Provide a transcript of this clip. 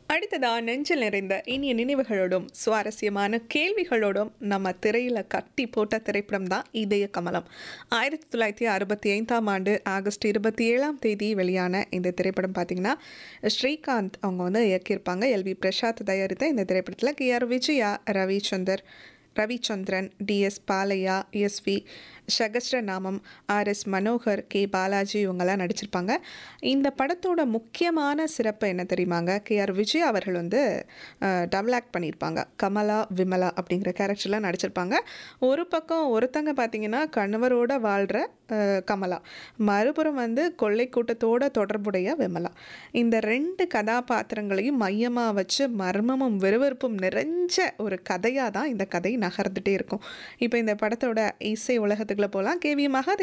அடுத்ததா நெஞ்சில் நிறைந்த இனிய நினைவுகளோடும் சுவாரஸ்யமான கேள்விகளோடும் நம்ம திரையில கட்டி போட்ட திரைப்படம் தான் இதய கமலம் ஆயிரத்தி தொள்ளாயிரத்தி அறுபத்தி ஐந்தாம் ஆண்டு ஆகஸ்ட் இருபத்தி ஏழாம் தேதி வெளியான இந்த திரைப்படம் பார்த்தீங்கன்னா ஸ்ரீகாந்த் அவங்க வந்து இயக்கியிருப்பாங்க எல்வி பிரசாத் தயாரித்த இந்த திரைப்படத்தில் K R Vijaya Ravichandar Ravichandran TS Balaiah SV Sahasranamam R S Manohar K Balaji இவங்கெல்லாம் நடிச்சிருப்பாங்க இந்த படத்தோட முக்கியமான சிறப்பு என்ன தெரியுமாங்க கே ஆர் விஜய் அவர்கள் வந்து டபுள் ஆக்ட் பண்ணியிருப்பாங்க கமலா விமலா அப்படிங்கிற கேரக்டர்லாம் நடிச்சிருப்பாங்க ஒரு பக்கம் ஒருத்தங்க பார்த்தீங்கன்னா கணவரோட வாழ்கிற கமலா மறுபுறம் வந்து கொள்ளை கூட்டத்தோட தொடர்புடைய விமலா இந்த ரெண்டு கதாபாத்திரங்களையும் மையமாக வச்சு மர்மமும் விறுவிறுப்பும் நிறைஞ்ச ஒரு கதையாக தான் இந்த கதை நகர்ந்துட்டே இருக்கும் இப்போ இந்த படத்தோட இசை உலகத்துக்குள்ளே போகலாம் கேவி மகாதேவ்